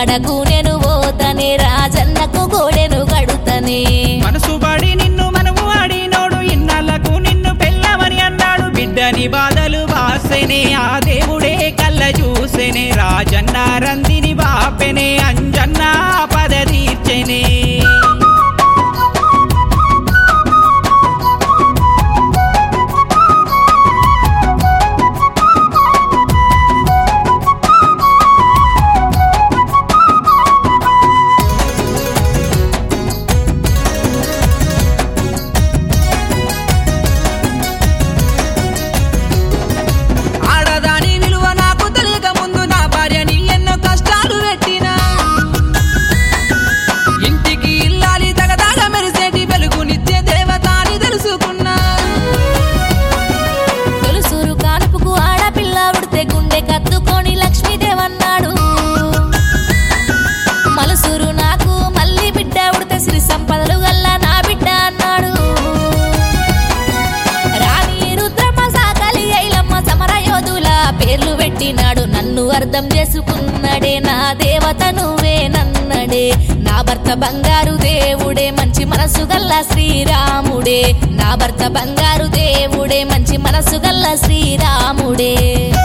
కాడకు నేను పోతనే రాజన్నకు గోడెను గడుతనే మనసు పడి నిన్ను మనము ఆడినోడు ఇన్నాళ్లకు నిన్ను పెళ్ళమని అన్నాడు బిడ్డని బాధలు వాసెనే ఆ దేవుడే కళ్ళ చూసెనే రాజన్న రందిని బాపెనే అంజన్న పద తీర్చెనే ఆడదాని విలువ నాకు తెలియక ముందు నా భార్యని ఎన్నో కష్టాలు పెట్టినా ఇంటికి ఇల్లాలి తగదాడ మెరిసేటి వెలుగునిచ్చే దేవత అని తెలుసుకున్నా తొలుసూరు కానుపుకు ఆడపిల్ల ఉడితే గుండె కత్తుకొని లక్ష్మీదేవన్నాడు మలుసూరు నాకు మళ్ళీ బిడ్డ ఉడితే సిరి సంపదలు గల్లా నా బిడ్డ అన్నాడు రాణి రుద్రమ్మ సాకలి ఐలమ్మ సమరయోధుల పేర్లు పెట్టినాడు నన్ను అర్థం చేసుకున్నాడే నా దేవత నువ్వే నన్నడే నా భర్త బంగారు దేవుడే మంచి మనసు గల్ల శ్రీరాముడే నా భర్త బంగారు దేవుడే మంచి మనసు గల్ల శ్రీరాముడే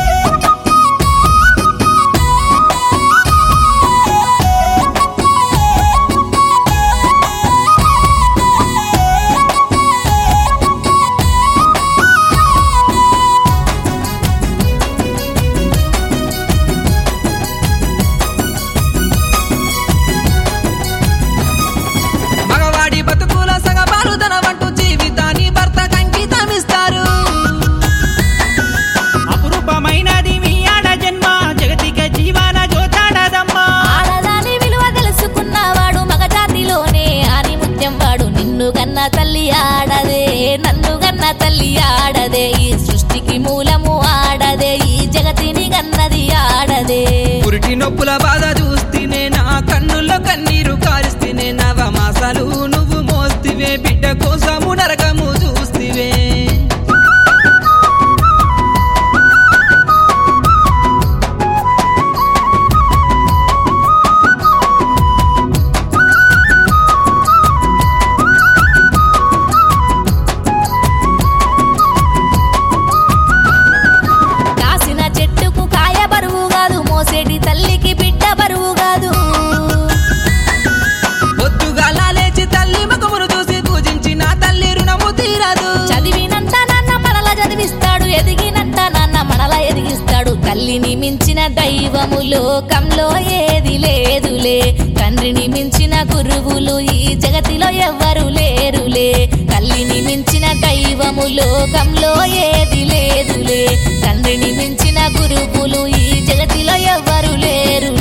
మగవాడి బతుకుల సగపాలు తనవంటూ జీవితాన్ని భర్త కంకితమిస్తారు అపురూపమైనది మీ ఆడ జన్మ జగతిక జీవన జోతాడదమ్మా ఆడదాని విలువ తెలుసుకున్నవాడు మగజాతిలోనే ఆని ముత్యం వాడు నిన్ను గన్న తల్లి ఆడదే నన్ను గన్న తల్లి ఆడదే ఈ సృష్టికి మూలము ఆడదే ఈ జగతిని గన్నది ఆడదే పురిటి నొప్పుల బాధ చూస్తేనే నా కన్నుల్లో కన్నీరు కారిస్తేనే నవమాసాలు నువ్వు మోస్తివే బిడ్డ కోసము నరకము చూస్తివే కాసిన చెట్టుకు కాయ బరువు కాదు మోసేటి తల్లికి బిడ్డ బరువు కాదు పొద్దుగాల లేచి తల్లి ముఖమును చూసి పూజించిన తల్లి రుణము తీరదు చదివినంత నాన్న మనల చదివిస్తాడు ఎదిగినంత నాన్న మనల ఎదిగిస్తాడు తల్లిని మించిన దైవము లోకంలో ఏది లేదులే తండ్రిని మించిన గురువులు ఈ జగతిలో ఎవ్వరు లేరులే తల్లిని మించిన దైవము లోకంలో ఏది లేదులే తండ్రిని మించిన గురువులు ఈ జగతిలో ఎవ్వరు లేరులే